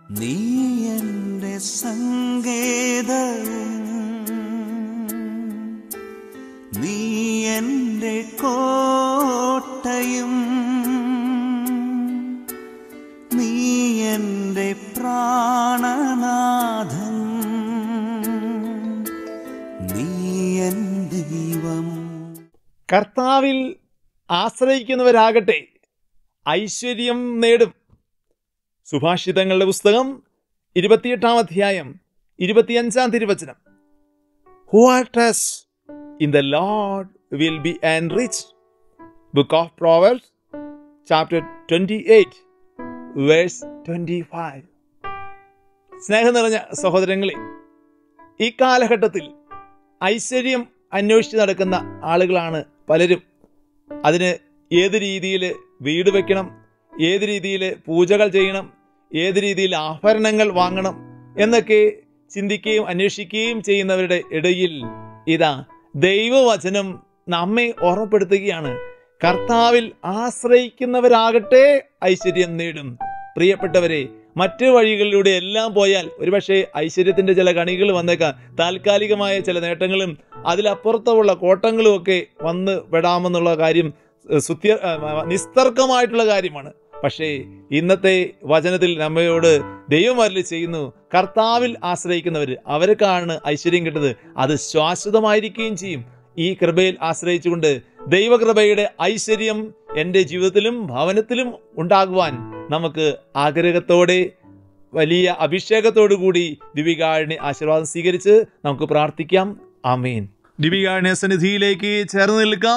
നീ എൻ്റെ സങ്കേതവും നീ എൻ്റെ കോട്ടയും നീ എൻ്റെ പ്രാണനാഥൻ നീ എൻ ദൈവം കർത്താവിൽ ആശ്രയിക്കുന്നവരാകട്ടെ ഐശ്വര്യം നേടും സുഭാഷിതങ്ങളുടെ പുസ്തകം ഇരുപത്തിയെട്ടാം അധ്യായം ഇരുപത്തിയഞ്ചാം തിരുവചനം ഹുവാട്ടസ് in the Lord will be enriched book of Proverbs chapter twenty eight verse twenty five സ്നേഹം നിറഞ്ഞ സഹോദരങ്ങളെ ഈ കാലഘട്ടത്തിൽ ഐശ്വര്യം അന്വേഷിച്ച് നടക്കുന്ന ആളുകളാണ് പലരും അതിന് ഏത് രീതിയിൽ വീട് വെക്കണം ഏത് രീതിയിൽ പൂജകൾ ചെയ്യണം ഏത് രീതിയിൽ ആഭരണങ്ങൾ വാങ്ങണം എന്നൊക്കെ ചിന്തിക്കുകയും അന്വേഷിക്കുകയും ചെയ്യുന്നവരുടെ ഇടയിൽ ഇതാ ദൈവവചനം നമ്മെ ഓർമ്മപ്പെടുത്തുകയാണ് കർത്താവിൽ ആശ്രയിക്കുന്നവരാകട്ടെ ഐശ്വര്യം നേടും പ്രിയപ്പെട്ടവരെ മറ്റു വഴികളിലൂടെ എല്ലാം പോയാൽ ഒരുപക്ഷെ ഐശ്വര്യത്തിന്റെ ചില കണികൾ വന്നേക്കാം താൽക്കാലികമായ ചില നേട്ടങ്ങളും അതിലപ്പുറത്തുള്ള കോട്ടങ്ങളും ഒക്കെ വന്ന് പെടാമെന്നുള്ള കാര്യം ഏഹ്, സുത്യ ഏഹ്, നിസ്തർക്കമായിട്ടുള്ള കാര്യമാണ് പക്ഷേ ഇന്നത്തെ വചനത്തിൽ നമ്മയോട് ദൈവം അരളി ചെയ്യുന്നു കർത്താവിൽ ആശ്രയിക്കുന്നവർ അവർക്കാണ് ഐശ്വര്യം കിട്ടുന്നത് അത് ശാശ്വതമായിരിക്കുകയും ചെയ്യും ഈ കൃപയിൽ ആശ്രയിച്ചുകൊണ്ട് ദൈവകൃപയുടെ ഐശ്വര്യം എൻ്റെ ജീവിതത്തിലും ഭവനത്തിലും ഉണ്ടാകുവാൻ നമുക്ക് ആഗ്രഹത്തോടെ വലിയ അഭിഷേകത്തോടു കൂടി ദിവികാഴിനെ ആശീർവാദം സ്വീകരിച്ച് നമുക്ക് പ്രാർത്ഥിക്കാം ആമേൻ ദിവികാഴിനെ സന്നിധിയിലേക്ക് ചേർന്ന് നിൽക്കാം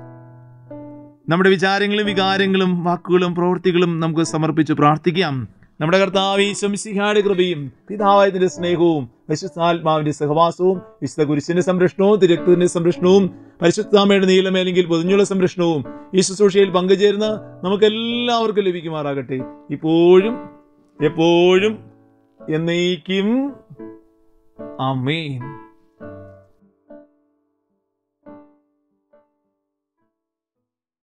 നമ്മുടെ വിചാരങ്ങളും വികാരങ്ങളും വാക്കുകളും പ്രവൃത്തികളും നമുക്ക് സമർപ്പിച്ച് പ്രാർത്ഥിക്കാം നമ്മുടെ കർത്താവ് ഈശ്വംസിഹായുടെ കൃപയും പിതാവായതിന്റെ സ്നേഹവും വിശുദ്ധാത്മാവിന്റെ സഹവാസവും വിശുദ്ധ കുരിശിന്റെ സംരക്ഷണവും തിരക്തത്തിന്റെ സംരക്ഷണവും പരിശുദ്ധാമയുടെ നീലമേലെങ്കിൽ പൊതിഞ്ഞുള്ള സംരക്ഷണവും ഈ ശുശ്രൂഷയിൽ പങ്കുചേരുന്ന നമുക്ക് എല്ലാവർക്കും ലഭിക്കുമാറാകട്ടെ ഇപ്പോഴും എപ്പോഴും എന്നേക്കും അമേൻ